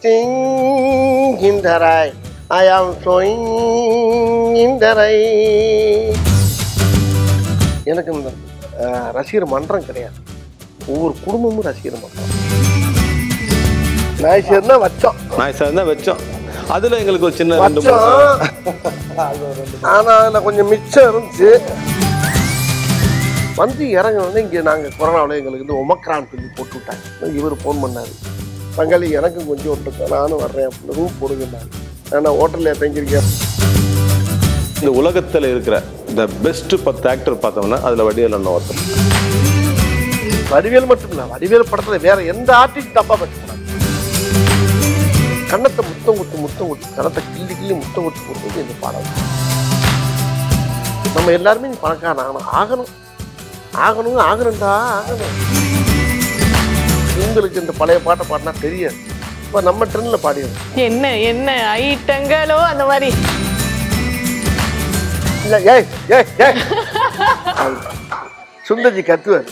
sing in the rain. I am swing in the rain. எனக்கு இந்த அஹ், ரசிகர் மன்றம் கிடையாது ஒவ்வொரு குடும்பமும் ரசிகர் மன்றம் நான் சேர்ந்தா வச்சோம் நான் சார் தான் வச்சோம் அதுல எங்களுக்கு ஒரு சின்ன ரெண்டு மூணு வச்சோம் ஆனா அதுல கொஞ்சம் மிச்சம் இருந்துச்சு வந்து இறங்கினோடனே இங்கே நாங்கள் கொரோனாவில் எங்களுக்கு வந்து ஒமக்ரான் சொல்லி போட்டு விட்டாங்க இவர் ஃபோன் பண்ணார் பங்காளி எனக்கும் கொஞ்சம் விட்டுருக்கேன் நானும் வர்றேன் அப்படின்னு ரூம் போடுங்கன்னாரு நான் ஹோட்டலில் தங்கியிருக்கேன் இந்த உலகத்துல இருக்கிற இந்த பெஸ்ட் பத்து ஆக்டர் பார்த்தோம்னா அதுல வடிவேல் அண்ணன் ஒருத்தர் வடிவேல் மட்டும் இல்லை வடிவேல் படத்துல வேற எந்த ஆர்டிஸ்ட் தப்பா பேசக்கூடாது கண்ணத்தை முத்தம் குத்து முத்தம் குத்து கணத்தை கிள்ளி கிள்ளி முத்தம் குத்து கொடுத்தது இந்த பாடம் நம்ம எல்லாருமே நீ பணக்காரன் ஆகணும் ஆகணும் ஆகணும் ஆகணும்டா ஆகணும் உங்களுக்கு இந்த பழைய பாட்டை பாடினா தெரியாது இப்போ நம்ம ட்ரெண்டில் பாடிடுறோம் என்ன என்ன ஐட்டங்களோ அந்த மாதிரி இல்லை ஏய் ஏய் ஏய் சுந்தர்ஜி கத்துவார்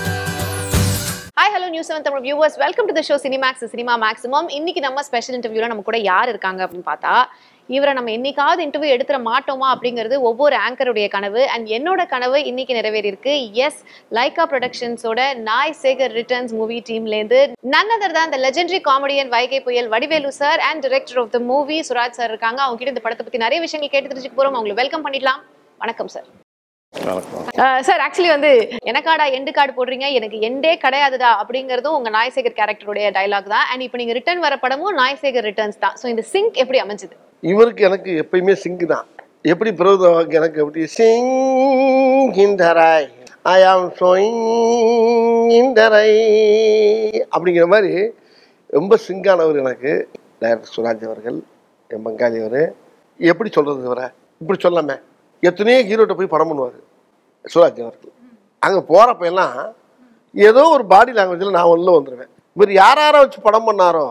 hi hello news seven Tamil viewers welcome to the show Cinemax cinema maximum இன்னைக்கு நம்ம ஸ்பெஷல் இன்டர்வியூல நம்ம கூட யார் இருக்காங்க அப்படின்னு பார்த்தா இவரை நம்ம என்னைக்காவது இன்டர்வியூ எடுத்துட மாட்டோமா அப்படிங்கிறது ஒவ்வொரு ஆங்கருடைய கனவு அண்ட் என்னோட கனவு இன்னைக்கு நிறைவேறி இருக்கு எஸ் லைகா ப்ரொடக்ஷன்ஸோட நாய் சேகர் ரிட்டர்ன்ஸ் மூவி டீம்லேருந்து நன் அதர் தான் இந்த legendary comedian Vaigai Puyal Vadivelu sir and director of the movie Suraj sir இருக்காங்க அவங்க கிட்ட இந்த படத்தை பத்தி நிறைய விஷயங்கள் கேட்டு தெரிஞ்சுக்க போறோம் அவங்களை வெல்கம் பண்ணிடலாம் வணக்கம் சார் வணக்கம் சார் ஆக்சுவலி வந்து எனக்காடா எண்டு கார்டு போடுறீங்க எனக்கு எண்டே கிடையாதுடா அப்படிங்கிறதும் உங்க நாய்சேகர் கேரக்டருடைய டைலாக் தான் அண்ட் இப்போ நீங்க ரிட்டர்ன் வர படமும் நாய்சேகர் ரிட்டர்ன்ஸ் தான் ஸோ இந்த சிங்க் எப்படி அமைஞ்சது இவருக்கு எனக்கு எப்பயுமே சிங்கு தான் எப்படி பிரபுதவாக்கு எனக்கு எப்படி சிங் இந்த ராய் ஐ ஆம் சோயிங் இந்த ராய் அப்படிங்கிற மாதிரி ரொம்ப சிங்கானவர் எனக்கு டைரக்டர் சுராஜ் அவர்கள் என் பங்காளி அவர் எப்படி சொல்கிறது இவரை இப்படி சொல்லாமே எத்தனையோ ஹீரோட்ட போய் படம் பண்ணுவார் சுராஜ் அவர்கள் அங்கே போகிறப்ப எல்லாம் ஏதோ ஒரு பாடி லாங்குவேஜில் நான் உள்ள வந்துடுவேன் இவர் யார் யாரை வச்சு படம் பண்ணாரோ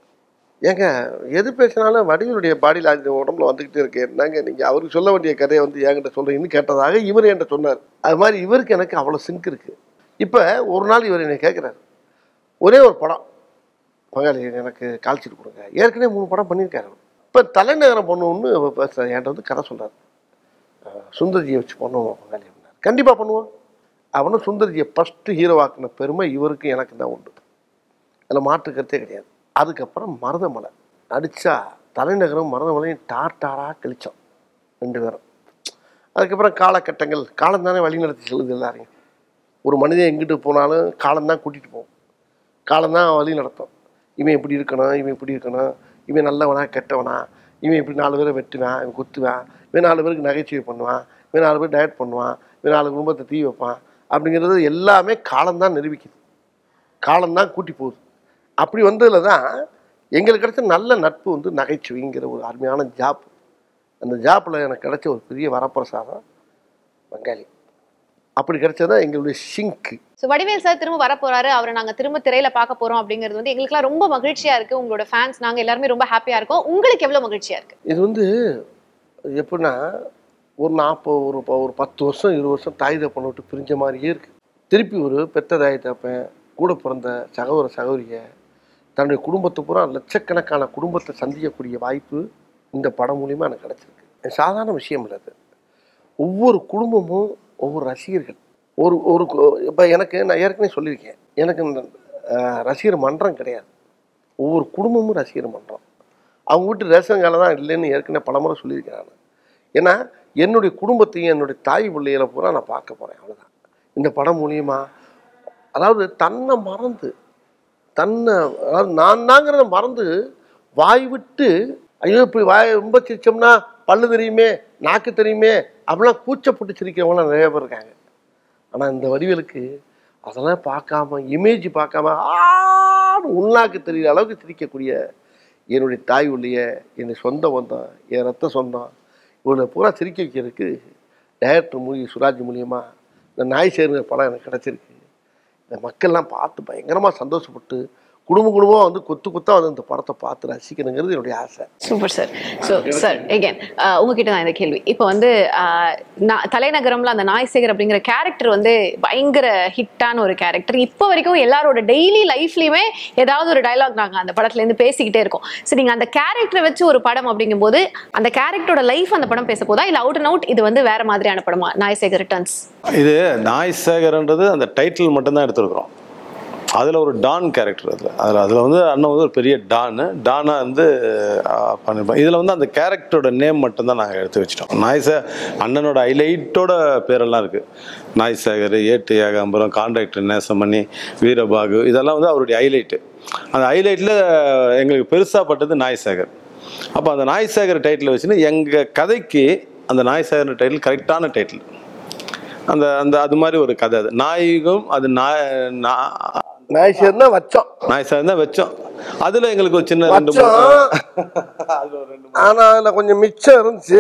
ஏங்க எது பேசினாலும் வடிவனுடைய பாடி லாங்குவேஜ் உடம்புல வந்துக்கிட்டே இருக்கு என்னங்க நீங்கள் அவருக்கு சொல்ல வேண்டிய கதையை வந்து என்கிட்ட சொல்கிறீங்கன்னு கேட்டதாக இவர் என்கிட்ட சொன்னார் அது மாதிரி இவருக்கு எனக்கு அவ்வளோ சிங்க் இருக்குது இப்போ ஒரு நாள் இவர் என்னை கேட்குறாரு ஒரே ஒரு படம் பங்காளி எனக்கு கால்ச்சிட்டு கொடுங்க ஏற்கனவே மூணு படம் பண்ணியிருக்காரு இப்போ தலைநகரம் பொண்ணுன்னு பேச என்கிட்ட வந்து கதை சொல்கிறார் சுந்தர்ஜியை வச்சு பண்ணுவோம் பங்காளி அப்படின்னாரு கண்டிப்பாக பண்ணுவோம் அவனும் சுந்தர்ஜியை ஃபஸ்ட்டு ஹீரோவாக்குன பெருமை இவருக்கு எனக்கு தான் உண்டு அதில் மாற்று கருத்தே கிடையாது அதுக்கப்புறம் மருதமலை அடித்தா தலைநகரம் மருதமலையும் டார் டாராக கழிச்சோம் ரெண்டு பேரும் அதுக்கப்புறம் காலகட்டங்கள் காலம் தானே வழி நடத்தி செல்லுது எல்லாரையும் ஒரு மனிதன் எங்கிட்டு போனாலும் காலம் தான் கூட்டிகிட்டு போகும் காலம் தான் வழி நடத்தும் இவன் இப்படி இருக்கணும் இவன் இப்படி இருக்கணும் இவன் நல்லவனா கெட்டவனா இவன் இப்படி நாலு பேரை வெட்டுவான் இவன் குத்துவான் இவன் நாலு பேருக்கு நகைச்சுவை பண்ணுவான் இவன் நாலு பேர் டயட் பண்ணுவான் இவன் நாலு குடும்பத்தை தீ வைப்பான் அப்படிங்கிறது எல்லாமே காலம்தான் நிரூபிக்குது காலம்தான் கூட்டி போகுது அப்படி வந்ததில் தான் எங்களுக்கு கிடைச்ச நல்ல நட்பு வந்து நகைச்சுவைங்கிற ஒரு அருமையான ஜாப் அந்த ஜாப்பில் எனக்கு கிடைச்ச ஒரு பெரிய வரப்பிரசாதம் பங்காளி அப்படி கிடைச்சதான் எங்களுடைய சிங்க்கு ஸோ வடிவேல் சார் திரும்ப வர போறாரு அவரை நாங்க திரும்ப திரையில பார்க்க போறோம் அப்படிங்கிறது வந்து எங்களுக்குலாம் ரொம்ப மகிழ்ச்சியா இருக்கு உங்களோட ஃபேன்ஸ் நாங்க எல்லாருமே ரொம்ப ஹாப்பியா இருக்கோம் உங்களுக்கு எவ்வளவு மகிழ்ச்சியா இருக்கு இது வந்து எப்படின்னா ஒரு நாற்பது ஒரு ப- ஒரு பத்து வருஷம் இருபது வருஷம் தாய் தப்பனை விட்டு பிரிஞ்ச மாதிரியே இருக்குது திருப்பி ஒரு பெத்த தாய் தப்பன் கூட பிறந்த சகோதர சகோதரிய தன்னுடைய குடும்பத்தை பூரா லட்சக்கணக்கான குடும்பத்தை சந்திக்கக்கூடிய வாய்ப்பு இந்த படம் மூலிமா எனக்கு கிடச்சிருக்கு சாதாரண விஷயம் இல்லை அது ஒவ்வொரு குடும்பமும் ஒவ்வொரு ரசிகர்கள் ஒரு ஒரு இப்போ எனக்கு நான் ஏற்கனவே சொல்லியிருக்கேன் எனக்கு இந்த அஹ், ரசிகர் மன்றம் கிடையாது ஒவ்வொரு குடும்பமும் ரசிகர் மன்றம் அவங்க வீட்டு ரேஷன் கார்டில் தான் இல்லைன்னு ஏற்கனவே பலமுறை சொல்லியிருக்கேன் நான் ஏன்னா என்னுடைய குடும்பத்தையும் என்னுடைய தாய் பிள்ளைகளை பூரா நான் பார்க்க போகிறேன் அவ்வளோதான் இந்த படம் மூலியமா அதாவது தன்னை மறந்து தன்னை அதாவது நான் தாங்கிறத மறந்து வாய் விட்டு ஐயோ இப்படி வாய் ரொம்ப சிரிச்சோம்னா பல்லு தெரியுமே நாக்கு தெரியுமே அப்படிலாம் கூச்சப்பட்டு சிரிக்கிறவங்களாம் நிறைய பேர் இருக்காங்க ஆனால் இந்த வடிவேலுக்கு அதெல்லாம் பார்க்காம இமேஜ் பார்க்காம ஆன்னு உள்நாக்கு தெரிகிற அளவுக்கு சிரிக்கக்கூடிய என்னுடைய தாய் உள்ளிய என்னுடைய சொந்த பந்தம் என் ரத்த சொந்தம் இவனை பூரா சிரிக்க வைக்கிறதுக்கு டைரக்டர் மூலி சுராஜ் மூலியமா இந்த நாய் சேர்ந்த படம் எனக்கு கிடச்சிருக்கு இந்த மக்கள்லாம் பார்த்து பயங்கரமாக சந்தோஷப்பட்டு குடும்ப குடும்பமாக வந்து கொத்து கொத்தா வந்து இந்த படத்தை பார்த்து ரசிக்கணுங்கிறது என்னுடைய ஆசை super sir so sir again உங்ககிட்ட தான் இந்த கேள்வி இப்போ வந்து ஆஹ், நா- தலைநகரம்ல அந்த நாய்சேகர் அப்படிங்கிற கேரக்டர் வந்து பயங்கர ஹிட்டான ஒரு கேரக்டர் இப்போ வரைக்கும் எல்லாரோட டெய்லி லைஃப்லயுமே ஏதாவது ஒரு டயலாக் நாங்கள் அந்த படத்துல இருந்து பேசிக்கிட்டே இருக்கோம் ஸோ நீங்க அந்த கேரக்டரை வச்சு ஒரு படம் அப்படிங்கும்போது அந்த கேரக்டரோட லைஃப் அந்த படம் பேச போதா இல்லை அவுட் அண்ட் அவுட் இது வந்து வேற மாதிரியான படமா நாய்சேகர் ரிட்டர்ன்ஸ் இது நாய் சேகர்ன்றது அந்த டைட்டில் மட்டும்தான் எடுத்திருக்கிறோம் அதில் ஒரு டான் கேரக்டர் அதில் அதில் அதில் வந்து அண்ணன் வந்து ஒரு பெரிய டானு டானாக வந்து ஆஹ், பண்ணிருப்பேன் இதில் வந்து அந்த கேரக்டரோட நேம் மட்டும்தான் நாங்கள் எடுத்து வச்சிட்டோம் நாய் சே அண்ணனோட ஹைலைட்டோட பேரெல்லாம் இருக்குது நாய் சேகர் ஏட்டு ஏகாம்பரம் கான்ட்ராக்டர் நேசமணி வீரபாகு இதெல்லாம் வந்து அவருடைய ஹைலைட்டு அந்த ஹைலைட்டில் எங்களுக்கு பெருசாக பட்டது நாய் சேகர் அப்போ அந்த நாய் சேகர் டைட்டில் வச்சுன்னு எங்கள் கதைக்கு அந்த நாய் சேகர் டைட்டில் கரெக்டான டைட்டில் அந்த அந்த அது மாதிரி ஒரு கதை அது நாயகம் அது நாய் நா- நாய் சேர்னா வச்சோம் நாய் சேகர் தான் வச்சோம் அதுல எங்களுக்கு ஒரு சின்ன ரெண்டு வச்சோம் மூணு ஆனா அதுல கொஞ்சம் மிச்சம் இருந்துச்சு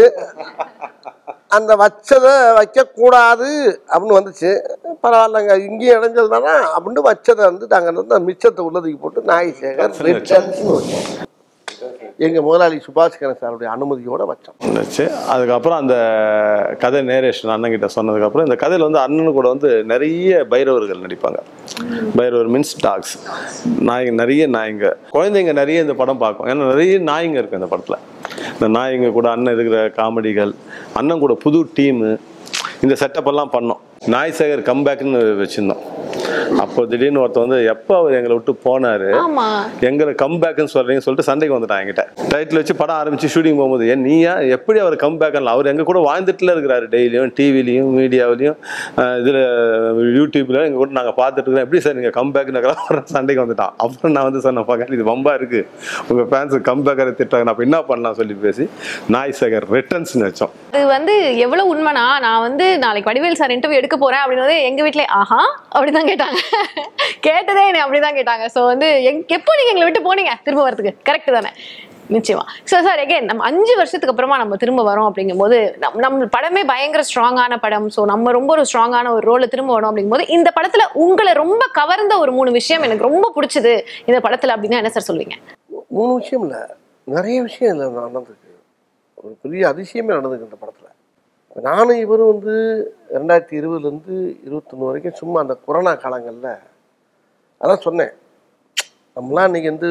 அந்த வச்சதை வைக்க கூடாது அப்படின்னு வந்துச்சு பரவாயில்லங்க இங்கேயும் இடைஞ்சல் தானே அப்படின்னு வச்சதை வந்து நாங்கள் வந்து அந்த மிச்சத்தை உள்ளதுக்கு போட்டு நாய் சேகர் ரிட்டர்ன்ஸ்னு வச்சோம் எங்க முதலாளி சுபாஷ் கணேசன் சாருடைய அனுமதியோட வச்சோம் இருந்துச்சு அதுக்கப்புறம் அந்த கதை நேரேஷன் அண்ணன் கிட்ட சொன்னதுக்கப்புறம் இந்த கதையில் வந்து அண்ணனு கூட வந்து நிறைய பைரவர்கள் நடிப்பாங்க பைரவர் மீன்ஸ் டாக்ஸ் நாய்ங்க நிறைய நாய்ங்க குழந்தைங்க நிறைய இந்த படம் பார்க்கும் ஏன்னா நிறைய நாய்ங்க இருக்கு இந்த படத்தில் இந்த நாய்ங்க கூட அண்ணன் இருக்கிற காமெடிகள் அண்ணன் கூட புது டீமு இந்த செட்டப் எல்லாம் பண்ணோம் நாய் சேகர் கம்பேக்னு வச்சுருந்தோம் அப்போ திடீர்னு ஒருத்தர் வந்து எப்போ அவர் எங்களை விட்டு போனாரு ஆமா எங்களை கம்பேக்னு சொல்றீங்கன்னு சொல்லிட்டு சண்டைக்கு வந்துட்டான் என்கிட்ட டைட்டில் வச்சு படம் ஆரம்பிச்சு ஷூட்டிங் போகும்போது ஏன் நீயா எப்படி அவர் கம்பேக் அவர் எங்க கூட வாழ்ந்துட்டுல இருக்கிறாரு டெய்லியும் டிவிலையும் மீடியாவிலையும் இதில் யூடியூப்ல எங்க கூட நாங்கள் பார்த்துட்டு இருக்கிறோம் எப்படி சார் நீங்கள் கம்பேக்னு சண்டைக்கு வந்துட்டான் அப்புறம் நான் வந்து சொன்னேன் "பாக்க, இது வம்பா இருக்கு உங்க ஃபேன்ஸ் கம்பேக்கரை திட்டாங்க நான் அப்போ என்ன பண்ணலாம் சொல்லி பேசி நாய் சேகர் ரிட்டர்ன்ஸ்னு வச்சோம் அது வந்து எவ்வளவு உண்மைனா நான் வந்து நாளைக்கு வடிவேல் சார் இன்டர்வியூ எடுக்க போறேன் அப்படின்னு எங்க வீட்ல ஆஹா அப்படிதான் கேட்டாங்க கேட்டதே என்னை அப்படிதான் கேட்டாங்க ஸோ வந்து எங் எப்போ நீங்க எங்களை விட்டு போனீங்க திரும்ப வரதுக்கு கரெக்ட் தானே நிச்சயமா ஸோ சார் எகைன் நம்ம அஞ்சு வருஷத்துக்கு அப்புறமா நம்ம திரும்ப வரோம் அப்படிங்கும்போது நம் நம்ம படமே பயங்கர ஸ்ட்ராங்கான படம் ஸோ நம்ம ரொம்ப ஒரு ஸ்ட்ராங்கான ஒரு ரோலை திரும்ப வரோம் அப்படிங்கும்போது இந்த படத்துல உங்களை ரொம்ப கவர்ந்த ஒரு மூணு விஷயம் எனக்கு ரொம்ப பிடிச்சது இந்த படத்துல அப்படின்னா என்ன சார் சொல்லுவீங்க மூணு விஷயம் இல்லை நிறைய விஷயம் இல்லை நடந்திருக்கு ஒரு பெரிய அதிசயமே நடந்திருக்கு இந்த படத்தில் நானும் இவரும் வந்து ரெண்டாயிரத்தி இருபதுலேருந்து இருபத்தொன்று வரைக்கும் சும்மா அந்த கொரோனா காலங்களில் அதான் சொன்னேன் நம்மளாம் இன்னைக்கு வந்து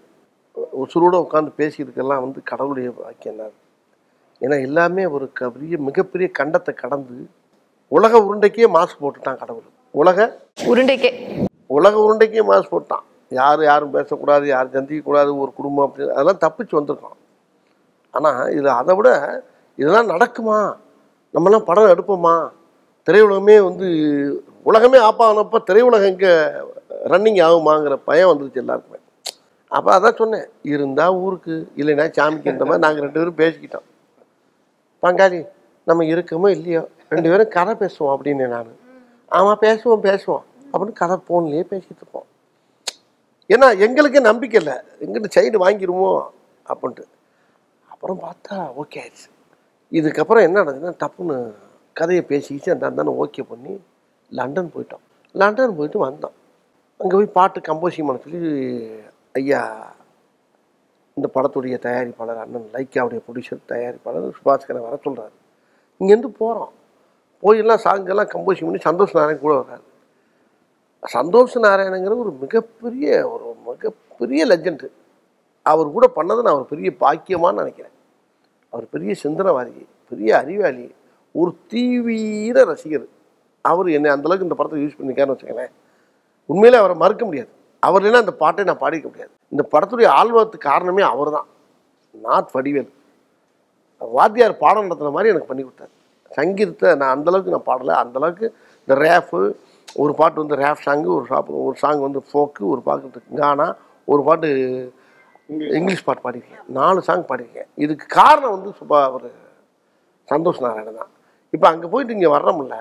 உசுரோட உட்காந்து பேசியிருக்கெல்லாம் வந்து கடவுளுடைய வாக்கியம் தான் ஏன்னா எல்லாமே ஒரு க- பெரிய மிகப்பெரிய கண்டத்தை கடந்து உலக உருண்டைக்கே மாஸ்க் போட்டுட்டான் கடவுள் உலக உருண்டைக்கே உலக உருண்டைக்கே மாஸ் போட்டான் யார் யாரும் பேசக்கூடாது யாரும் சந்திக்கக்கூடாது ஒரு குடும்பம் அப்படி அதெல்லாம் தப்பிச்சு வந்திருக்கோம் ஆனால் இது அதை விட இதெல்லாம் நடக்குமா நம்மலாம் படம் எடுப்போமா திரையுலகமே வந்து உலகமே ஆப்பானப்போ திரையுலகம் எங்கே ரன்னிங் ஆகுமாங்கிற பயம் வந்துருச்சு எல்லாருக்குமே அப்போ அதான் சொன்னேன் இருந்தால் ஊருக்கு இல்லைன்னா சாமிக்குன்ற மாதிரி நாங்கள் ரெண்டு பேரும் பேசிக்கிட்டோம் பங்காளி நம்ம இருக்கமோ இல்லையோ ரெண்டு பேரும் கதை பேசுவோம் அப்படின்னு நான் ஆமாம் பேசுவோம் பேசுவோம் அப்படின்னு கதை ஃபோன்லேயே பேசிட்டு இருப்போம் ஏன்னா எங்களுக்கே நம்பிக்கை இல்லை எங்கிட்ட சைடு வாங்கிடுமோ அப்படின்ட்டு அப்புறம் பார்த்தா ஓகே ஆயிடுச்சு இதுக்கப்புறம் என்ன நடந்துச்சுன்னா டப்புன்னு கதையை பேசிக்கிச்சு அந்த அந்தானு ஓகே பண்ணி லண்டன் போயிட்டோம் லண்டன் போயிட்டு வந்தோம் அங்கே போய் பாட்டு கம்போசிங் பண்ண சொல்லி ஐயா இந்த படத்துடைய தயாரிப்பாளர் அண்ணன் லைக்காவுடைய ப்ரொடியூசர் தயாரிப்பாளர் சுபாஷ்கரை வர சொல்கிறாரு இங்கேருந்து போகிறோம் போயெல்லாம் சாங்கெல்லாம் கம்போசிங் பண்ணி சந்தோஷ் நாராயண் கூட வர்றாரு சந்தோஷ் நாராயணங்கிற ஒரு மிகப்பெரிய ஒரு மிகப்பெரிய லெஜண்ட் அவர் கூட பண்ணதை நான் ஒரு பெரிய பாக்கியமான்னு நினைக்கிறேன் அவர் பெரிய சிந்தனைவாதி பெரிய அறிவாளி ஒரு தீவிர ரசிகர் அவர் என்னை அந்த அளவுக்கு இந்த படத்தை யூஸ் பண்ணிக்கான்னு வச்சுக்கலேன் உண்மையிலே அவரை மறுக்க முடியாது அவர் இல்லைன்னா அந்த பாட்டை நான் பாடிக்க முடியாது இந்த படத்துடைய ஆல்பத்துக்கு காரணமே அவர் தான் நாத் வடிவேல் வாத்தியார் பாடம் நடத்துன மாதிரி எனக்கு பண்ணி கொடுத்தாரு சங்கீதத்தை நான் அந்த அளவுக்கு நான் பாடலை அந்த அளவுக்கு இந்த ரேஃபு ஒரு பாட்டு வந்து ரேப் சாங்கு ஒரு ஷாப் ஒரு சாங் வந்து ஃபோக்கு ஒரு பாட்டு கானா ஒரு பாட்டு இங்கிலீஷ் பாட்டு பாடியிருக்கேன் நாலு சாங் பாடியிருக்கேன் இதுக்கு காரணம் வந்து சுபா அவர் சந்தோஷ் நாராயணன் தான் இப்போ அங்கே போயிட்டு இங்கே வர்றோம்ல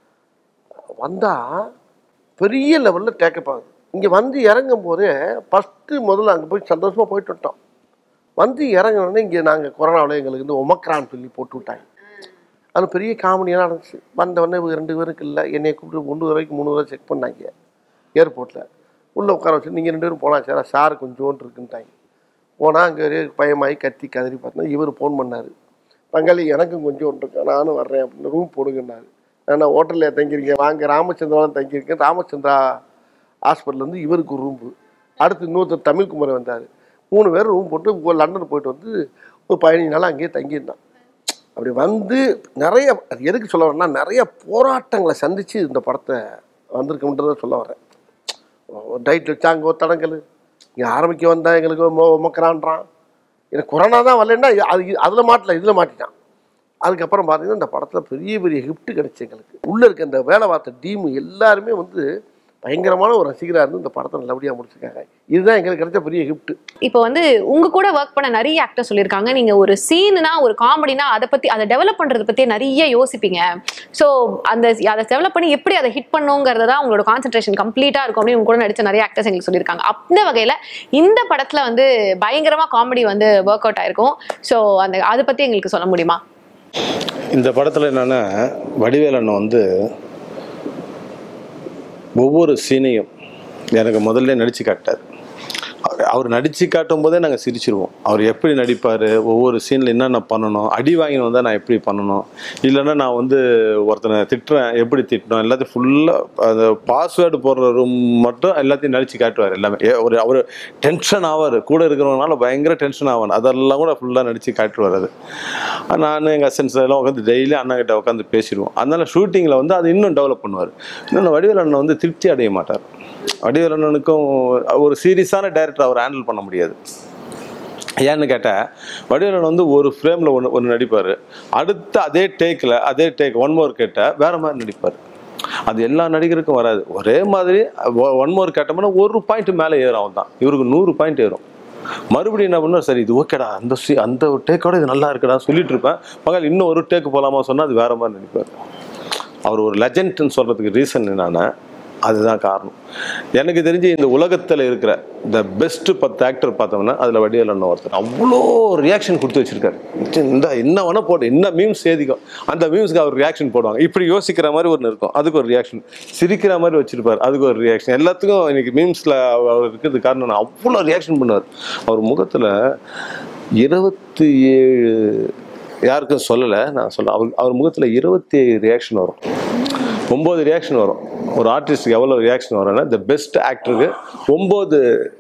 வந்தால் பெரிய லெவலில் டேக்கப் ஆகுது இங்கே வந்து இறங்கும் போதே ஃபஸ்ட்டு முதல்ல அங்கே போய் சந்தோஷமாக போயிட்டு விட்டோம் வந்து இறங்கினோடனே இங்கே நாங்கள் கொரோனாவில் எங்களுக்கு வந்து ஒமக்ரான் சொல்லி போட்டு விட்டாங்க அது பெரிய காமெடியாக நடந்துச்சு வந்தவொடனே இவங்க ரெண்டு பேருக்கு இல்லை என்னை கூப்பிட்டு ஒன்று வரைக்கும் மூணு வரை செக் பண்ணாங்க ஏர்போர்ட்டில் உள்ளே உட்கார வச்சு நீங்கள் ரெண்டு பேரும் போகலாம் சார் சார் கொஞ்சோண்டு இருக்குன்ட்டாங்க போனால் அங்கே பயமாயி கத்தி கதறி பார்த்தா இவர் ஃபோன் பண்ணார் பங்காளி எனக்கும் கொஞ்சம் இருக்கு நானும் வர்றேன் அப்படின்னு ரூம் போடுங்கன்னாரு நான் ஹோட்டலில் தங்கியிருக்கேன் வாங்க ராமச்சந்திராவில் தங்கியிருக்கேன் ராமச்சந்திரா ஹாஸ்பிட்டல்லேருந்து இவருக்கு ஒரு ரூம்பு அடுத்து இன்னொருத்தர் தமிழ்குமரன் வந்தார் மூணு பேர் ரூம் போட்டு இப்போ லண்டன் போயிட்டு வந்து ஒரு பதினஞ்சு நாள் அங்கேயே தங்கியிருந்தான் அப்படி வந்து நிறைய அது எதுக்கு சொல்ல வரேன்னா நிறைய போராட்டங்களை சந்தித்து இந்த படத்தை வந்திருக்குன்றதை சொல்ல வரேன் ஒரு டைட் வச்சாங்க ஒரு தடங்கல் இங்கே ஆரம்பிக்க வந்தா எங்களுக்கு மொ மொக்கரான்றான் எனக்கு கொரோனா தான் வரலன்னா அது அதில் மாட்டல இதில் மாட்டிட்டான் அதுக்கப்புறம் பார்த்தீங்கன்னா இந்த படத்தில் பெரிய பெரிய ஹிஃப்ட் கிடைச்சு எங்களுக்கு உள்ளே இருக்க இந்த வேலை பார்த்த டீமு எல்லாருமே வந்து பயங்கரமான ஒரு ரசிகராக இருந்து இந்த படத்தை நல்லபடியாக முடிச்சிருக்காங்க இதுதான் எங்களுக்கு கிடைச்ச பெரிய ஹிஃப்ட் இப்போ வந்து உங்க கூட ஒர்க் பண்ண நிறைய ஆக்டர் சொல்லியிருக்காங்க நீங்க ஒரு சீனுனா ஒரு காமெடினா அதை பத்தி அதை டெவலப் பண்றத பத்தி நிறைய யோசிப்பீங்க ஸோ அந்த அதை டெவலப் பண்ணி எப்படி அதை ஹிட் பண்ணுங்கிறத தான் உங்களோட கான்சென்ட்ரேஷன் கம்ப்ளீட்டா இருக்கும் அப்படின்னு உங்க கூட நடிச்ச நிறைய ஆக்டர்ஸ் எங்களுக்கு சொல்லியிருக்காங்க அந்த வகையில இந்த படத்துல வந்து பயங்கரமா காமெடி வந்து ஒர்க் அவுட் ஆயிருக்கும் ஸோ அந்த அதை பத்தி எங்களுக்கு சொல்ல முடியுமா இந்த படத்தில் என்னென்னா வடிவேல் அண்ணன் வந்து ஒவ்வொரு சீனையும் எனக்கு முதல்ல நடித்து காட்டார் அவர் அவர் நடித்து காட்டும் போதே நாங்கள் சிரிச்சிருவோம் அவர் எப்படி நடிப்பார் ஒவ்வொரு சீனில் என்னென்ன பண்ணணும் அடி வாங்கின்னு வந்தால் நான் எப்படி பண்ணணும் இல்லைன்னா நான் வந்து ஒருத்தனை திட்டுறேன் எப்படி திட்டணும் எல்லாத்தையும் ஃபுல்லாக அந்த பாஸ்வேர்டு போடுற ரூம் மட்டும் எல்லாத்தையும் நடித்து காட்டுவார் எல்லாமே ஏ- ஒரு அவர் டென்ஷன் ஆவார் கூட இருக்கிறவங்கனால பயங்கர டென்ஷன் ஆவான் அதெல்லாம் கூட ஃபுல்லாக நடித்து காட்டுவார் அது நான் எங்கள் அசன்ஸ் எல்லாம் உட்காந்து டெய்லி அண்ணா கிட்ட உட்காந்து பேசிடுவோம் அதனால ஷூட்டிங்கில் வந்து அது இன்னும் டெவலப் பண்ணுவார் இன்னொன்று வடிவேல் அண்ணன் வந்து திருப்தி அடைய மாட்டார் வடிவேல் அண்ணனுக்கும் ஒரு சீரியஸான டைரக்டர் அவர் ஹேண்டில் பண்ண முடியாது ஏன்னு கேட்டால் வடிவேலன் வந்து ஒரு ஃப்ரேமில் ஒன்று ஒன்று நடிப்பார் அடுத்த அதே டேக்கில் அதே டேக் ஒன் மோர் கேட்டால் வேற மாதிரி நடிப்பார் அது எல்லா நடிகருக்கும் வராது ஒரே மாதிரி ஒன் மோர் கேட்டோம்னா ஒரு பாயிண்ட் மேலே ஏறும் அவன் தான் இவருக்கு நூறு பாயிண்ட் ஏறும் மறுபடியும் என்ன பண்ணா சரி இது ஓகேடா அந்த சி அந்த டேக்கோட இது நல்லா இருக்குடா சொல்லிட்டு இருப்பேன் மகள் இன்னும் ஒரு டேக்கு போகலாமா சொன்னால் அது வேற மாதிரி நடிப்பார் அவர் ஒரு லெஜண்ட்னு சொல்கிறதுக்கு ரீசன் என்னன்னா அதுதான் காரணம் எனக்கு தெரிஞ்சு இந்த உலகத்தில் இருக்கிற த பெஸ்ட் பத்து ஆக்டர் பார்த்தோம்னா அதில் வடிவேல் அண்ணன் ஒருத்தர் அவ்வளோ ரியாக்ஷன் கொடுத்து வச்சிருக்காரு இந்த என்ன வேணா போட்டு என்ன மீம்ஸ் ஏதிக்கும் அந்த மீம்ஸ்க்கு அவர் ரியாக்ஷன் போடுவாங்க இப்படி யோசிக்கிற மாதிரி ஒன்று இருக்கும் அதுக்கு ஒரு ரியாக்ஷன் சிரிக்கிற மாதிரி வச்சிருப்பார் அதுக்கு ஒரு ரியாக்ஷன் எல்லாத்துக்கும் இன்னைக்கு மீம்ஸில் அவர் இருக்கிறது காரணம் நான் அவ்வளோ ரியாக்ஷன் பண்ணுவார் அவர் முகத்தில் இருபத்தி ஏழு யாருக்கும் சொல்லலை நான் சொல்ல அவர் அவர் முகத்தில் இருபத்தி ஏழு ரியாக்ஷன் வரும் ஒம்பது ரியாக்ஷன் வரும் ஒரு ஆர்டிஸ்ட்டுக்கு எவ்வளோ ரியாக்ஷன் வரும்னா த பெஸ்ட் ஆக்டருக்கு ஒம்பது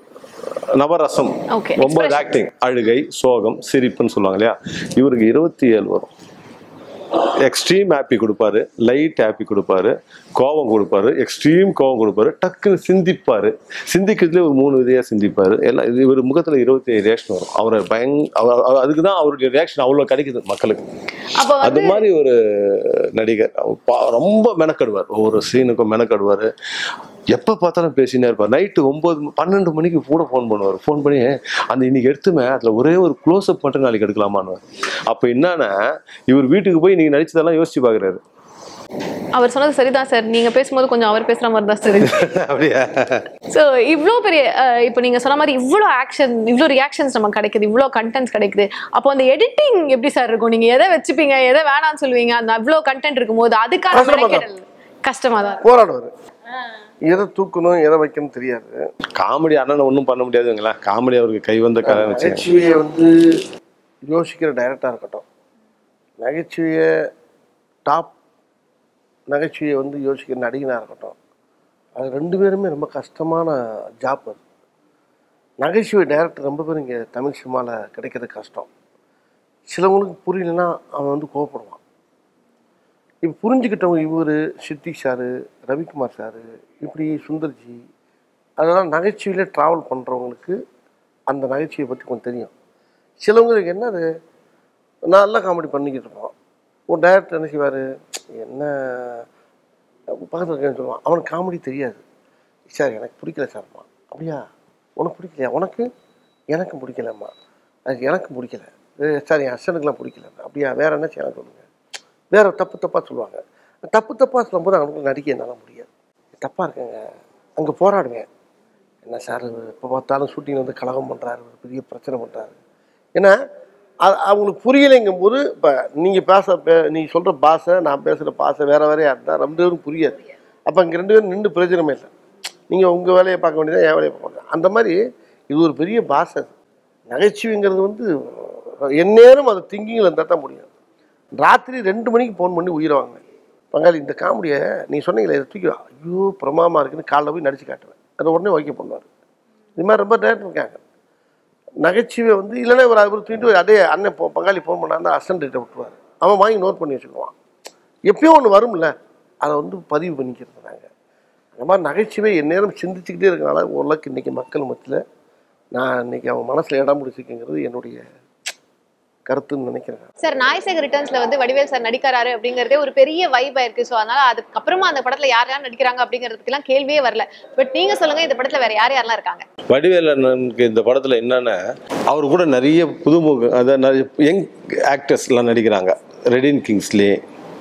நவரசம் Okay, ஒம்பது expression. ஆக்டிங் அழுகை சோகம் சிரிப்புன்னு சொல்லுவாங்க இல்லையா இவருக்கு இருபத்தி ஏழு வரும் எக்ஸ்ட்ரீம் ஹாப்பி கொடுப்பாரு லைட் ஹாப்பி கொடுப்பாரு கோபம் கொடுப்பாரு எக்ஸ்ட்ரீம் கோபம் கொடுப்பாரு டக்குன்னு சிந்திப்பாரு சிந்திக்கிறதுல ஒரு மூணு விதையா சிந்திப்பாரு எல்லாம் இது இவர் முகத்துல இருபத்தி ஏழு ரியாக்ஷன் வரும் அவரை பயங் அவர் அவர் அதுக்கு தான் அவருடைய ரியாக்ஷன் அவ்வளோ கிடைக்குது மக்களுக்கு அப்போ அது வந்து மாதிரி ஒரு நடிகர் அவர் பா- ரொம்ப மெனக்கடுவார் ஒவ்வொரு சீனுக்கும் மெனக்கடுவார் எப்போ பார்த்தாலும் பேசினே இருப்பார் நைட்டு ஒம்பது பன்னெண்டு மணிக்கு கூட ஃபோன் பண்ணுவார் ஃபோன் பண்ணி அந்த இன்னைக்கு எடுத்துமே அதில் ஒரே ஒரு க்ளோஸ்அப் மட்டும் நாளைக்கு எடுக்கலாமான்னு அப்போ என்னன்னா இவர் வீட்டுக்கு போய் நீங்கள் நடிச்சதெல்லாம் யோசிச்சு பார்க்குறாரு அவர் சொன்னது சரிதான் சார் நீங்க பேசும்போது கொஞ்சம் அவர் பேசுற மாதிரி தான் சார் இருக்கு. அப்படியா ஸோ இவ்வளோ பெரிய அஹ், இப்போ நீங்க சொன்ன மாதிரி இவ்வளோ ஆக்ஷன் இவ்வளோ ரியாக்ஷன்ஸ் நமக்கு கிடைக்குது இவ்வளோ கண்டென்ட்ஸ் கிடைக்குது அப்போ அந்த எடிட்டிங் எப்படி சார் இருக்கும் நீங்க எதை வச்சுப்பீங்க எதை வேணாம்னு சொல்லுவீங்க அந்த அவ்வளோ கண்டென்ட் இருக்கும்போது அதுக்கான கஷ்டமா தான் மெனக்கெடல் கஷ்டமா தான் போராடுவார் எதை தூக்கணும் எதை வைக்கணும்னு தெரியாது காமெடி அண்ணனை ஒன்றும் பண்ண முடியாதுங்களா காமெடி அவருக்கு கை வந்த கதை வச்சு நகைச்சுவையை வந்து யோசிக்கிற டைரக்டாக இருக்கட்டும் நகைச்சுவையை டாப் நகைச்சுவையை வந்து யோசிக்கிற நடிகனாக இருக்கட்டும் அது ரெண்டு பேருமே ரொம்ப கஷ்டமான ஜாப் அது நகைச்சுவை டைரக்டர் ரொம்ப பேர் இங்கே தமிழ் சினிமாவில் கிடைக்கிறது கஷ்டம் சிலவங்களுக்கு புரியலன்னா அவன் வந்து கோவப்படுவான் இப்போ புரிஞ்சுக்கிட்டவங்க இவர் சித்திக் சாரு ரவிக்குமார் சாரு இப்படி சுந்தர்ஜி அதெல்லாம் நகைச்சுவையில் ட்ராவல் பண்ணுறவங்களுக்கு அந்த நகைச்சுவையை பற்றி கொஞ்சம் தெரியும் சிலவங்களுக்கு என்னது நல்லா காமெடி பண்ணிக்கிட்டு இருப்போம் ஒரு டைரக்டர் என்ன செய்வார் என்ன பக்கத்தில் இருக்கேன்னு சொல்லுவான் அவனுக்கு காமெடி தெரியாது சார் எனக்கு பிடிக்கல சார்மா அப்படியா உனக்கு பிடிக்கலையா உனக்கு எனக்கும் பிடிக்கலம்மா அது எனக்கும் பிடிக்கல "ஏய், சார் என் அசனுக்குலாம் பிடிக்கல அப்படியா வேற என்ன செய்யலாம் சொல்லுங்கள் வேற தப்பு தப்பாக சொல்லுவாங்க தப்பு தப்பாக சொல்லும்போது அவனுக்கு நடிக்க என்னால் முடியாது தப்பாக இருக்குங்க அங்கே போராடுவேன் என்ன சார் இப்போ பார்த்தாலும் ஷூட்டிங் வந்து கலகம் பண்ணுறாரு ஒரு பெரிய பிரச்சனை பண்ணுறாரு ஏன்னா அது அவங்களுக்கு புரியலைங்கும் போது இப்போ நீங்கள் பேச பே நீங்கள் சொல்கிற பாஷை நான் பேசுகிற பாஷை வேறு வேறையாக இருந்தால் ரெண்டு பேரும் புரியாது அப்போ இங்கே ரெண்டு பேரும் நின்று பிரயோஜனமே இல்லை நீங்கள் உங்கள் வேலையை பார்க்க வேண்டியது என் வேலையை பார்க்க வேண்டியது அந்த மாதிரி இது ஒரு பெரிய பாசை நகைச்சுவைங்கிறது வந்து எந்நேரம் அது திங்கிங்கில் இருந்தால் தான் முடியும் ராத்திரி ரெண்டு மணிக்கு ஃபோன் பண்ணி உயிரை வாங்கினேன் பங்காளி இந்த காமெடியை நீ சொன்னீங்களே இதை தூக்கி வா. ஐயோ பிரமாமா இருக்குன்னு காலைல போய் நடிச்சு காட்டுவேன் அதை உடனே வைக்க பண்ணுவார் இது மாதிரி ரொம்ப டேரக்டர் இருக்காங்க நகைச்சுவை வந்து இல்லைன்னா ஒரு அவர் தூக்கிட்டு அதே அண்ணன் போ பங்காளி ஃபோன் பண்ணாருன்னா அசன்ட்டு விட்டுருவார் அவன் வாங்கி நோட் பண்ணி வச்சுக்குவான் எப்பயோ ஒன்று வரும்ல அதை வந்து பதிவு பண்ணிக்கிறது நாங்கள் அந்த மாதிரி நகைச்சுவை எந்நேரம் சிந்திச்சுக்கிட்டே இருக்கனால ஓரளவுக்கு இன்றைக்கி மக்கள் மத்தியில் நான் இன்னைக்கு அவன் மனசில் இடம் பிடிச்சிருக்கேங்கிறது என்னுடைய கருத்துன்னு நினைக்கிறேன் சார் நாய்சேகர் ரிட்டர்ன்ஸ்ல வந்து வடிவேல் சார் நடிக்கிறாரு அப்படிங்கறதே ஒரு பெரிய வைப் இருக்கு ஸோ அதனால அதுக்கப்புறமா அந்த படத்துல யார் யார் நடிக்கிறாங்க அப்படிங்கிறதுக்கெல்லாம் கேள்வியே வரல பட் நீங்க சொல்லுங்க இந்த படத்துல வேற யார் யாரெல்லாம் இருக்காங்க வடிவேல் அண்ணனுக்கு இந்த படத்தில் என்னென்ன அவர் கூட நிறைய புதுமுக அதாவது நிறைய யங் ஆக்டர்ஸ்லாம் நடிக்கிறாங்க ரெடின் கிங்ஸ்லி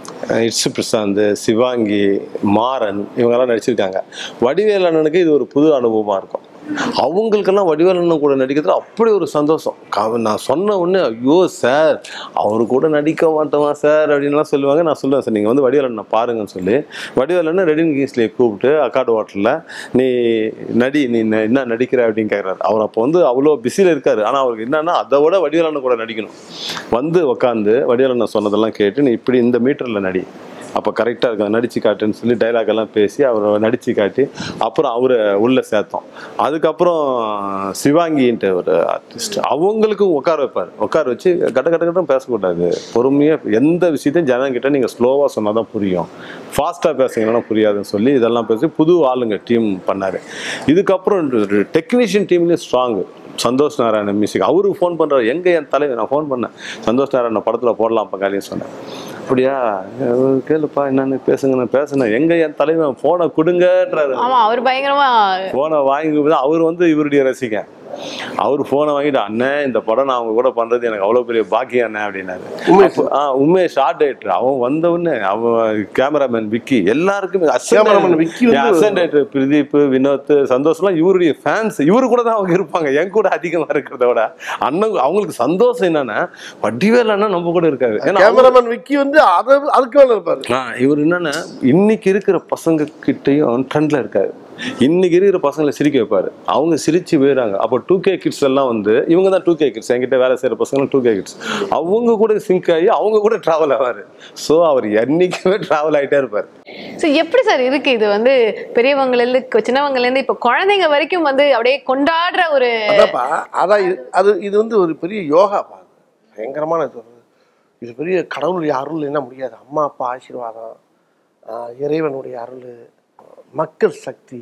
இட்ஸ் பிரசாந்த் சிவாங்கி மாறன் இவங்கெல்லாம் நடிச்சிருக்காங்க வடிவேல் அண்ணனுக்கு இது ஒரு புது அனுபவமாக இருக்கும் அவங்களுக்கெல்லாம் வடிவேல் அண்ணன் கூட நடிக்கிறதுல அப்படி ஒரு சந்தோஷம் கா- நான் சொன்ன உடனே ஐயோ சார் அவரு கூட நடிக்க மாட்டோமா சார் அப்படின்லாம் சொல்லுவாங்க நான் சொல்லுவேன் சார் நீங்கள் வந்து வடிவேல் அண்ணன் பாருங்கன்னு சொல்லி வடிவேல் அண்ணன் ரெடின் கிங்ஸ்லியை கூப்பிட்டு அக்காடு ஹோட்டலில் நீ நடி நீ ந- என்ன நடிக்கிற அப்படின்னு கேட்குறாரு அவர் அப்போ வந்து அவ்வளோ பிஸியில் இருக்காரு ஆனால் அவருக்கு என்னன்னா அதை விட வடிவேல் அண்ணன் கூட நடிக்கணும் வந்து உட்காந்து வடிவேல் அண்ணன் சொன்னதெல்லாம் கேட்டு நீ இப்படி இந்த மீட்டரில் நடி அப்போ கரெக்டாக இருக்கும் நடிச்சு காட்டுன்னு சொல்லி டைலாக் எல்லாம் பேசி அவரை நடிச்சு காட்டி அப்புறம் அவரை உள்ளே சேர்த்தோம் அதுக்கப்புறம் சிவாங்கின்ட்டு ஒரு ஆர்டிஸ்ட் அவங்களுக்கும் உட்கார வைப்பார் உட்கார வச்சு கட்ட கட்ட கட்டம் பேசக்கூடாது பொறுமையாக எந்த விஷயத்தையும் ஜனங்கிட்ட நீங்கள் ஸ்லோவாக சொன்னால் தான் புரியும் ஃபாஸ்ட்டாக பேசுங்கன்னா புரியாதுன்னு சொல்லி இதெல்லாம் பேசி புது ஆளுங்க டீம் பண்ணார் இதுக்கப்புறம் டெக்னீஷியன் டீம்லேயும் ஸ்ட்ராங்கு சந்தோஷ் நாராயணன் மியூசிக் அவருக்கு ஃபோன் பண்ணுறாரு எங்கே என் தலைவர் நான் ஃபோன் பண்ணேன் சந்தோஷ் நாராயணன் படத்தில் போடலாம் பங்காளின்னு சொன்னேன் அப்படியா அஹ் கேளுப்பா என்னன்னு பேசுங்க நான் பேசுனேன் எங்க என் தலைவன் போனை கொடுங்கன்றாரு ஆமா அவர் பயங்கரமா போனை வாங்கி அவர் வந்து இவருடைய ரசிகன் அவர் போனை வாங்கிட்டு அண்ணன் இந்த படம் நான் அவங்க கூட பண்றது எனக்கு அவ்வளவு பெரிய பாக்கியம் அண்ணன் அப்படின்னாரு உமேஷ். அப்போ- ஆ உண்மையை ஷார்ட் ஆயிட்டு அவன் வந்த உடனே அவன் கேமராமேன் விக்கி எல்லாருக்குமே Cameraman விக்கி வந்து- அசன்ட் பிரதீப் வினோத் சந்தோஷம்லாம் இவருடைய ஃபேன்ஸ் இவரு கூட தான் அவங்க இருப்பாங்க என் கூட அதிகமா இருக்கிறத விட அண்ணன் அவங்களுக்கு சந்தோஷம் என்னன்னா வடிவேல் அண்ணன் நம்ம கூட இருக்காரு ஏன்னா அவங்க- கேமராமேன் விக்கி வந்து அதை அதுக்கு மேலே இருப்பார் ஆ, இவர் என்னன்னா இன்னைக்கு இருக்கிற பசங்க கிட்டயும் ட்ரெண்ட்ல இருக்காரு இன்னைக்கு இருக்கிற பசங்களை சிரிக்க வைப்பாரு அவங்க சிரிச்சு போயிறாங்க அப்போ டூ கே கிட்ஸ் எல்லாம் வந்து இவங்க தான் டூ கே கிட்ஸ் என்கிட்ட வேலை செய்யற பசங்க டூ கே கிட்ஸ் அவங்க கூட சிங்க் ஆகி அவங்க கூட டிராவல் ஆவாரு ஸோ அவர் என்னைக்குமே டிராவல் ஆயிட்டே இருப்பாரு ஸோ எப்படி சார் இருக்கு இது வந்து பெரியவங்கல இருந்து கொ- சின்னவங்கல இருந்து இப்போ குழந்தைங்க வரைக்கும் வந்து அப்படியே கொண்டாடுற ஒரு அதான்ப்பா அதான் இது அது இது வந்து ஒரு பெரிய யோகாப்பா பயங்கரமான இது ஒரு- இது பெரிய கடவுளுடைய அருள் என்ன முடியாது அம்மா அப்பா ஆசீர்வாதம் ஆஹ் இறைவனுடைய அருள் மக்கள் சக்தி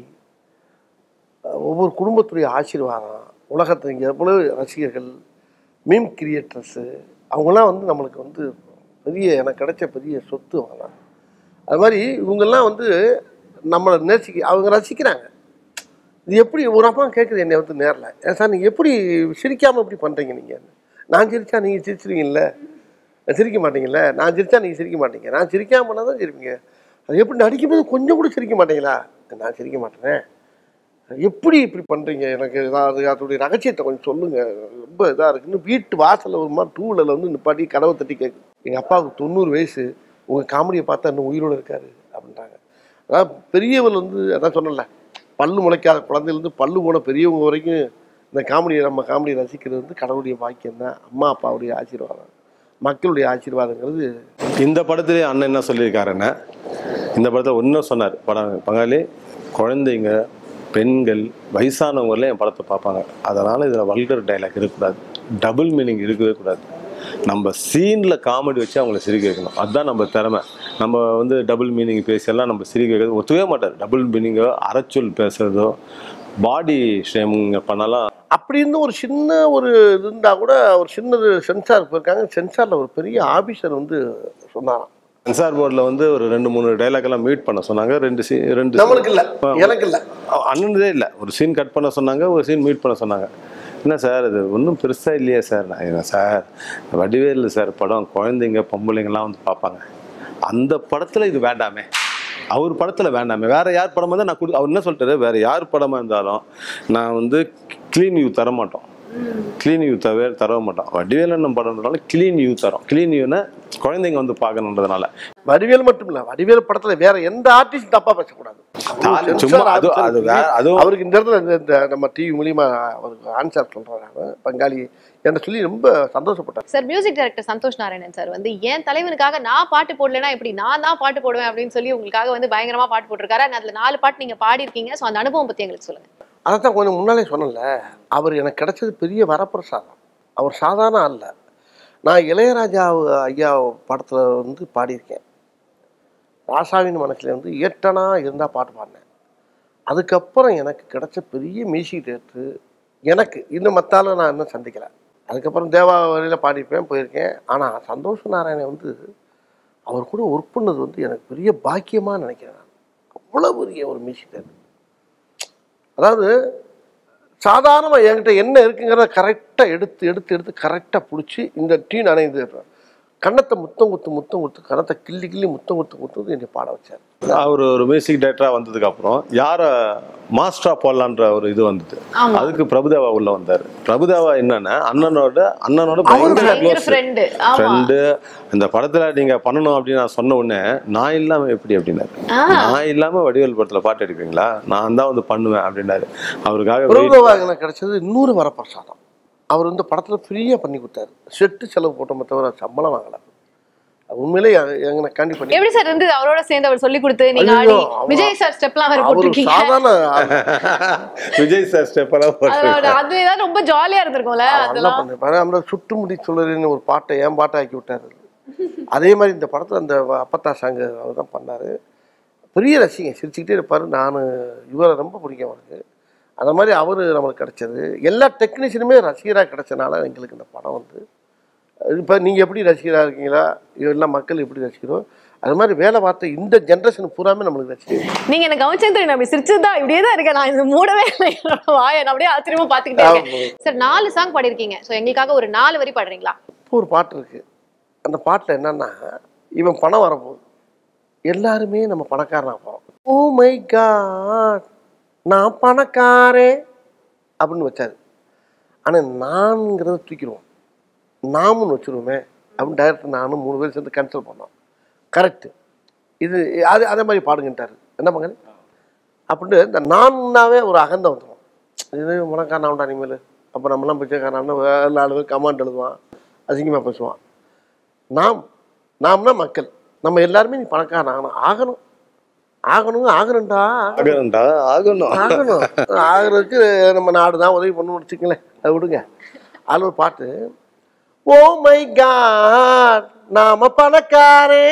ஆஹ் ஒவ்வொரு குடும்பத்துடைய ஆசீர்வாதம் உலகத்தில் இங்கே எவ்வளவு ரசிகர்கள் மீம் கிரியேட்டர்ஸு அவங்கெல்லாம் வந்து நம்மளுக்கு வந்து பெரிய எனக்கு கிடைச்ச பெரிய சொத்து அவங்களாம் அது மாதிரி இவங்கெல்லாம் வந்து நம்மளை நேசிக்க அவங்க ரசிக்கிறாங்க இது எப்படி ஒரு அம்மா கேட்குது என்னை வந்து நேரில் ஏன் சார் நீங்கள் எப்படி சிரிக்காமல் எப்படி பண்ணுறீங்க நீங்கள் நான் சிரிச்சா நீங்கள் சிரிச்சிருவீங்கல்ல சிரிக்க மாட்டீங்கல்ல நான் சிரிச்சா நீங்கள் சிரிக்க மாட்டீங்க நான் சிரிக்காம பண்ணால் தான் சிரிப்பீங்க அது எப்படி நடிக்கும்போது கொஞ்சம் கூட சிரிக்க மாட்டீங்களா நான் சிரிக்க மாட்டேனே எப்படி இப்படி பண்ணுறீங்க எனக்கு ஏதாவது அதோடைய ரகசியத்தை கொஞ்சம் சொல்லுங்கள் ரொம்ப இதாக இருக்குன்னு வீட்டு வாசலில் ஒரு மாதிரி டூ வீலரில் வந்து நிப்பாட்டி கதவை தட்டி கேட்கு எங்கள் அப்பாவுக்கு தொண்ணூறு வயசு உங்கள் காமெடியை பார்த்தா இன்னும் உயிரோடு இருக்காரு அப்படின்றாங்க அதாவது பெரியவர் வந்து அதான் சொன்னல பல்லு முளைக்காத குழந்தையிலேருந்து பல்லு போன பெரியவங்க வரைக்கும் இந்த காமெடியை நம்ம காமெடியை ரசிக்கிறது வந்து கடவுளுடைய பாக்கியம் தான் அம்மா அப்பாவுடைய ஆசீர்வாதம் மக்களுடைய ஆசீர்வாதங்கிறது இந்த படத்திலே அண்ணன் என்ன சொல்லியிருக்காருன்னா இந்த படத்தில் இன்னும் சொன்னார் படம் பங்காளி குழந்தைங்க பெண்கள் வயசானவங்களே என் படத்தை பார்ப்பாங்க அதனால் இதில் வல்கர் டைலாக் இருக்கக்கூடாது டபுள் மீனிங் இருக்கவே கூடாது நம்ம சீனில் காமெடி வச்சு அவங்கள சிரிக்க வைக்கணும் அதுதான் நம்ம திறமை நம்ம வந்து டபுள் மீனிங் பேசியெல்லாம் நம்ம சிரிக்க வைக்கிறது ஒத்துவே மாட்டார் டபுள் மீனிங்கோ அரைச்சொல் பேசுறதோ பாடி ஷேமிங் பண்ணாலாம் அப்படி இருந்தும் ஒரு சின்ன ஒரு இது இருந்தால் கூட ஒரு சின்னது சென்சார் போயிருக்காங்க சென்சாரில் ஒரு பெரிய ஆஃபீஸர் வந்து சொன்னாராம் சென்சார் போர்டில் வந்து ஒரு ரெண்டு மூணு டைலாக் எல்லாம் மீட் பண்ண சொன்னாங்க ரெண்டு சீ ரெண்டு நம்மளுக்கு இல்லை எனக்கு இல்லை அண்ணனதே இல்லை ஒரு சீன் கட் பண்ண சொன்னாங்க ஒரு சீன் மீட் பண்ண சொன்னாங்க என்ன சார் இது ஒன்றும் பெருசாக இல்லையா சார் நான் என்ன சார் வடிவேலு சார் படம் குழந்தைங்க பொம்பளைங்கலாம் வந்து பார்ப்பாங்க அந்த படத்தில் இது வேண்டாமே அவர் படத்தில் வேண்டாமே வேற யார் படமாக இருந்தால் நான் கொடு அவர் என்ன சொல்லிட்டாரு வேற யார் படமாக இருந்தாலும் நான் வந்து க்ளீன் யூ தர மாட்டோம் க்ளீன் யூ தவிர தர மாட்டோம் வடிவேல் அண்ணன் படம்ன்றதுனால க்ளீன் யூ தரோம் க்ளீன் யூனை குழந்தைங்க வந்து பார்க்கணுன்றதுனால வடிவேல் மட்டும் இல்ல வடிவேல் படத்துல வேற எந்த ஆர்டிஸ்ட் தப்பா பேசக்கூடாது தாலி சென்சார் சும்மா அது ஆஃபீஸர் அது வேற அதுவும் அவருக்கு இந்த இடத்துல இந்த- இந்த நம்ம டிவி மூலியமா அவருக்கு ஆன்சர் சொல்றாரு அவன் பங்காளி என்ன சொல்லி ரொம்ப சந்தோஷப்பட்டார் sir music director Santhosh Narayanan sir வந்து என் தலைவனுக்காக நான் பாட்டு போடலைன்னா எப்படி நான் தான் பாட்டு போடுவேன் அப்படின்னு சொல்லி உங்களுக்காக வந்து பயங்கரமா பாட்டு போட்டிருக்காரு and அதுல நாலு பாட்டு நீங்க பாடியிருக்கீங்க ஸோ அந்த அனுபவம் பத்தி எங்களுக்கு சொல்லுங்க அதைத்தான் கொஞ்சம் முன்னாலே சொன்னல அவர் எனக்கு கிடைச்சது பெரிய வரப்பிரசாதம் அவர் சாதாரண அல்ல நான் இளையராஜா ஐயா படத்தில் வந்து பாடியிருக்கேன் ராசாவின் மனசில் வந்து ஏட்டனா இருந்தால் பாட்டு பாடினேன் அதுக்கப்புறம் எனக்கு கிடைச்ச பெரிய மியூசிக் டேரக்டரு எனக்கு இன்னும் மத்தால நான் இன்னும் சந்திக்கலை அதுக்கப்புறம் தேவா வழியில் பாடிப்பேன் போயிருக்கேன் ஆனால் சந்தோஷ நாராயணன் வந்து அவர் கூட ஒர்க் பண்ணது வந்து எனக்கு பெரிய பாக்கியமாக நினைக்கிறேன் நான் அவ்வளோ பெரிய ஒரு மியூசிக் டேரக்டர் அதாவது சாதாரணமாக என்கிட்ட என்ன இருக்குங்கிறத கரெக்டாக எடுத்து எடுத்து எடுத்து கரெக்டாக பிடிச்சி இந்த டீன் அணைந்து கன்னத்தை முத்தம் குத்து முத்தம் குத்து கன்னத்தை கிள்ளி கிள்ளி முத்தம் குத்து குத்து என்னை பாட வச்சார் அவர் ஒரு மியூசிக் டைரக்டரா வந்ததுக்கு அப்புறம் யார மாஸ்டரா போடலான்ற ஒரு இது வந்தது ஆமா அதுக்கு பிரபுதேவா உள்ள வந்தாரு பிரபுதேவா என்னன்னா அண்ணனோட அண்ணனோட பயங்கர பயங்கர க்ளோஸ் ஃப்ரெண்டு ஆமா ஃப்ரெண்டு இந்த படத்துல நீங்க பண்ணணும் அப்படின்னு நான் சொன்ன உடனே நான் இல்லாம எப்படி அப்படின்னாரு ஆ. நான் இல்லாம வடிவேல் படத்துல பாட்டு எடுப்பீங்களா நான் தான் வந்து பண்ணுவேன் அப்படின்னாரு அவருக்காக wait பிரபுதேவா எனக்கு கிடைச்சது இன்னொரு வரப்பிரசாதம் அவர் வந்து படத்தில் ஃப்ரீயாக பண்ணி கொடுத்தாரு செட்டு செலவு போட்டோமே தவிர சம்பளம் வாங்கலை உண்மையிலே எங்களை காண்டி பண்ணி எப்படி சார் இருந்து அவரோட சேர்ந்து அவர் சொல்லி கொடுத்து நீங்க ஐயோ, ஆடி அவ- விஜய் சார் ஸ்டெப்லாம் வேற அவர் போட்டிருக்கீங்க சாதாரண ஆள். விஜய் சார் ஸ்டெப் எல்லாம் போட்டு அதோட அதுதான் ரொம்ப ஜாலியா இருந்திருக்கும்ல நல்லா அதெல்லாம் பண்ணிருப்பாரு நம்ம சுட்டு முடி சொல்லுறேன்னு ஒரு பாட்டை ஏன் பாட்டை ஆக்கி விட்டாரு அதே மாதிரி இந்த படத்தில் அந்த அப்பத்தா சாங்கு அவர் தான் பண்ணார் பெரிய ரசிகன் சிரிச்சுக்கிட்டே இருப்பார் நான் இவரை ரொம்ப பிடிக்கும் அவருக்கு அந்த மாதிரி அவர் நம்மளுக்கு கிடைச்சது எல்லா டெக்னீஷியனுமே ரசிகராக கிடைச்சனால எங்களுக்கு இந்த படம் வந்து இப்போ நீங்கள் எப்படி ரசிகராக இருக்கீங்களா எல்லா மக்கள் எப்படி ரசிக்கிறோம் அது மாதிரி வேலை பார்த்த இந்த ஜென்ரேஷன் பூராமே நம்மளுக்கு ரசிக்கிறோம் நீங்க என்ன கவனிச்சேன் தெரியும் நான் சிரிச்சுதான் இப்படியே தான் இருக்கேன் நான் இது மூடவே இல்லை என்னோட வாயை நான் அப்படியே ஆச்சரியமா பாத்துக்கிட்டே இருக்கேன் சார் நாலு சாங் பாடிருக்கீங்க சோ எங்களுக்காக ஒரு நாலு வரி பாடுறீங்களா இப்போ ஒரு பாட்டு இருக்கு அந்த பாட்டில் என்னன்னா இவன் பணம் வரப்போகுது எல்லாருமே நம்ம பணக்காரனா போகிறோம் ஓ மை காட் நான் பணக்காரன் அப்படின்னு வச்சாரு ஆனால் நான்ங்கிறத தூக்கிடுவோம் நாமுன்னு வச்சுருவோமே அப்படின்னு டைரக்டர் நானும் மூணு பேர் சேர்ந்து கேன்சல் பண்ணோம் கரெக்டு இது அது அதே மாதிரி பாடுங்கன்ட்டாரு என்ன மகன் அப்படின்ட்டு இந்த நான்னாவே ஒரு அகந்தை வந்துடும் இது பணக்காரனா உண்டா இனிமேல் அப்போ நம்மளாம் பிச்சைக்காரன்னு வேற நாலு பேர் கமாண்ட் எழுதுவான் அசிங்கமாக பேசுவான் நாம் நாம்னா மக்கள் நம்ம எல்லாருமே நீ பணக்காரன் ஆகணும் ஆகணும் ஆகணும் ஆகணும்டா ஆகணும்டா ஆகணும் ஆகணும் ஆகிறதுக்கு நம்ம நாடு தான் உதவி பண்ணணும்னு வச்சுக்கங்களேன் அதை விடுங்க அதில் ஒரு பாட்டு ஓ மை காட் நாம பணக்காரே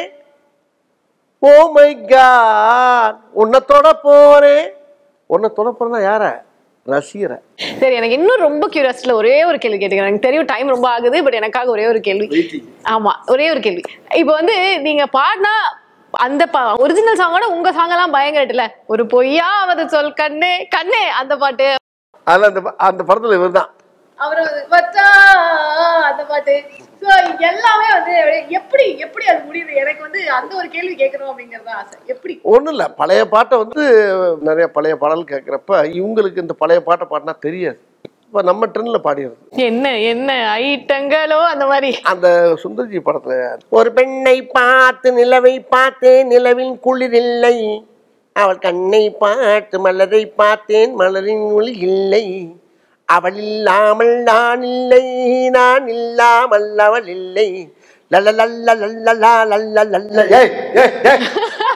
ஓ மை காட் உன்னை தொட போறேன் உன்னை தொட போறேன்னா யார ரசிகரை சரி எனக்கு இன்னும் ரொம்ப கியூரியாசிட்டில ஒரே ஒரு கேள்வி கேட்டுக்கிறேன் எனக்கு தெரியும் டைம் ரொம்ப ஆகுது பட் எனக்காக ஒரே ஒரு கேள்வி ஆமா ஒரே ஒரு கேள்வி இப்போ வந்து நீங்க பாடினா அந்த ஒரிஜினல் சாங்கோட உங்க சாங் எல்லாம் பயங்கரட்டுல ஒரு பொய்யாவது சொல் கண்ணே கண்ணே அந்த பாட்டு அதில் அந்த ப- அந்த படத்தில் இவர் தான் அப்புறம் வந்து வச்சா அந்த பாட்டு ஸோ எல்லாமே வந்து எப்படி எப்படி அது முடியுது எனக்கு வந்து அந்த ஒரு கேள்வி கேட்கணும் அப்படிங்கறது தான் ஆசை எப்படி ஒன்றும் இல்லை பழைய பாட்டை வந்து நிறைய பழைய பாடல் கேட்குறப்ப இவங்களுக்கு இந்த பழைய பாட்டை பாடினா தெரியாது இப்போ நம்ம ட்ரெண்டில் பாடிடுறது என்ன என்ன ஐட்டங்களோ அந்த மாதிரி அந்த சுந்தர்ஜி படத்தில் ஒரு பெண்ணை பார்த்து நிலவை பார்த்தேன் நிலவின் குளிரில்லை அவள் கண்ணை பார்த்து மலரை பார்த்தேன் மலரின் ஒளி இல்லை அவள் இல்லாமல் நான் இல்லை நான் இல்லாமல் அவள் இல்லை லல்லலல்ல லல்லலா லல்ல லல்ல ஏய் ஏய் ஏய்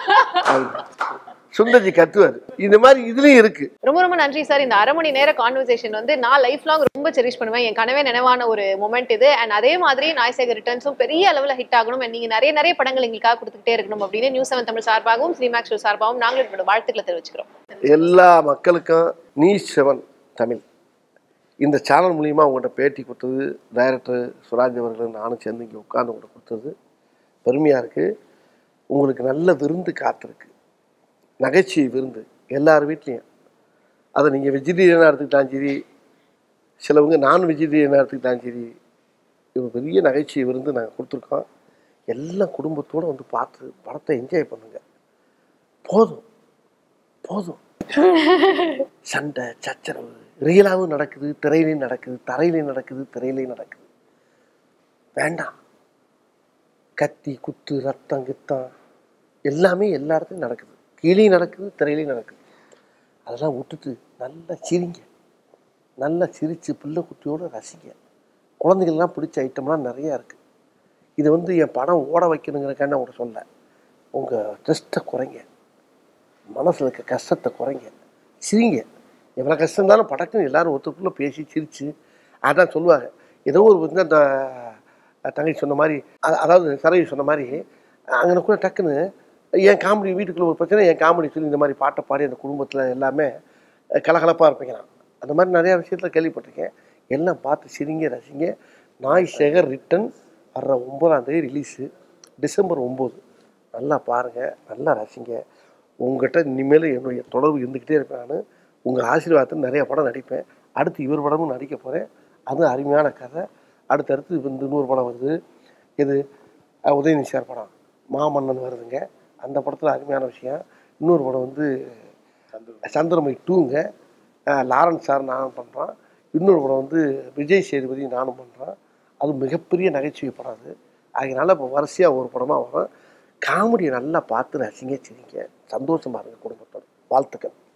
சுந்தர்ஜி கத்துவார் இந்த மாதிரி இதுலயும் இருக்கு ரொம்ப ரொம்ப நன்றி சார் இந்த அரை மணி நேர கான்வர்சேஷன் வந்து நான் லைஃப் லாங் ரொம்ப செரிஷ் பண்ணுவேன் என் கனவே நினைவான ஒரு மொமெண்ட் இது அண்ட் அதே மாதிரி நாய்சேகர் ரிட்டர்ன்ஸும் பெரிய அளவுல ஹிட் ஆகணும் and நீங்க நிறைய நிறைய படங்கள் எங்களுக்காக கொடுத்துக்கிட்டே இருக்கணும் அப்படின்னு நியூஸ் செவன் தமிழ் சார்பாகவும் ஸ்ரீமேக்ஸ் ஷோ சார்பாகவும் நாங்களும் எங்களோட வாழ்த்துக்களை தெரிவிச்சுக்கிறோம் எல்லா மக்களுக்கும் நீ செவன் தமிழ் இந்த சேனல் மூலிமா உங்கள்கிட்ட பேட்டி கொடுத்தது டைரக்டர் சுராஜ் அவர்கள் நானும் சேர்ந்து இங்கே உட்கார்ந்து உங்கள்கிட்ட கொடுத்தது பெருமையாக இருக்குது உங்களுக்கு நல்ல விருந்து காத்திருக்கு நகைச்சுவை விருந்து எல்லார் வீட்லேயும் அதை நீங்கள் வெஜிடேரியனாக எடுத்துக்கிட்டாலும் சரி சிலவங்க நான் வெஜிடேரியனாக எடுத்துக்கிட்டாலும் சரி இது பெரிய நகைச்சுவை விருந்து நாங்கள் கொடுத்துருக்கோம் எல்லாம் குடும்பத்தோடு வந்து பார்த்து படத்தை என்ஜாய் பண்ணுங்க போதும் போதும் சண்டை சச்சரவு ரியலாகவும் நடக்குது திரையிலையும் நடக்குது தரையிலையும் நடக்குது திரையிலையும் நடக்குது வேண்டாம் கத்தி குத்து ரத்தம் கித்தம் எல்லாமே எல்லா இடத்துலையும் நடக்குது கீழேயும் நடக்குது திரையிலையும் நடக்குது அதெல்லாம் விட்டுட்டு நல்லா சிரிங்க நல்லா சிரித்து பிள்ளை குட்டியோடு ரசிங்க குழந்தைகள்லாம் பிடிச்ச ஐட்டம்லாம் நிறையா இருக்குது இது வந்து என் படம் ஓட வைக்கணுங்கிறக்கான உங்களை சொல்ல உங்கள் ஸ்ட்ரெஸ்ட்டை குறைங்க மனசில் இருக்க கஷ்டத்தை குறைங்க சிரிங்க எவ்வளோ கஷ்டம் இருந்தாலும் படக்குன்னு எல்லாரும் ஒருத்தருக்குள்ளே பேசி சிரித்து அதான் சொல்லுவாங்க ஏதோ ஒரு வந்து அந்த தங்கச்சி சொன்ன மாதிரி அ- அதாவது சரவி சொன்ன மாதிரி அங்கே கூட டக்குன்னு என் காமெடி வீட்டுக்குள்ள ஒரு பிரச்சனை என் காமெடி சொல்லி இந்த மாதிரி பாட்டை பாடி அந்த குடும்பத்தில் எல்லாமே கலகலப்பாக இருப்பீங்க நான் அந்த மாதிரி நிறையா விஷயத்தில் கேள்விப்பட்டிருக்கேன் எல்லாம் பார்த்து சிரிங்க ரசிங்க நாய் சேகர் ரிட்டன் வர்ற ஒன்பதாம் தேதி ரிலீஸு டிசம்பர் ஒம்பது நல்லா பாருங்கள் நல்லா ரசிங்க உங்ககிட்ட இனிமேல் என்னுடைய தொடர்பு இருந்துக்கிட்டே இருப்பேன் நான் உங்கள் ஆசீர்வாதத்தில் நிறைய படம் நடிப்பேன் அடுத்து இவர் படமும் நடிக்க போகிறேன் அதுவும் அருமையான கதை அடுத்தடுத்து வந்து இன்னொரு படம் வருது இது அஹ், உதயநிதி சார் படம் மாமன்னன் வருதுங்க அந்த படத்தில் அருமையான விஷயம் இன்னொரு படம் வந்து சந்திரமை டூங்க அஹ், லாரன்ஸ் சார் நானும் பண்ணுறோம் இன்னொரு படம் வந்து விஜய் சேதுபதி நானும் பண்ணுறோம் அது மிகப்பெரிய நகைச்சுவை படம் அது அதனால இப்போ வரிசையாக ஒரு படமாக வரும் காமெடியை நல்லா பார்த்து ரசிங்க சிரிங்க சந்தோஷமா இருங்க குடும்பத்தோட வாழ்த்துக்கள்